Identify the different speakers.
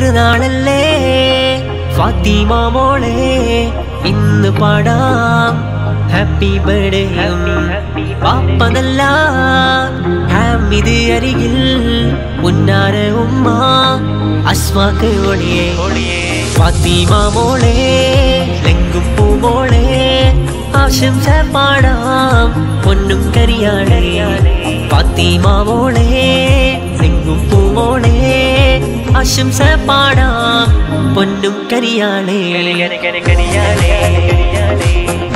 Speaker 1: പിറന്നാളല്ലേ ഫാത്തിമ മോളെ ഇന്ന് പാടാം ഹാപ്പി ബർത്ത്ഡേ പാപ്പനല്ല ഹാമിത് അരികിൽ ഉന്നാര ഉമ്മ അസ്മാക്ക് ഒളിയെ ഫാത്തിമ മോളെ ലെങ്കും പൂമോളെ ആശംസ പാടാം പൊന്നും കരിയാളെ ഫാത്തിമ മോളെ ലെങ്കും പൂമോളെ ആശംസ പാടാം പൊന്നും കരിയാളെ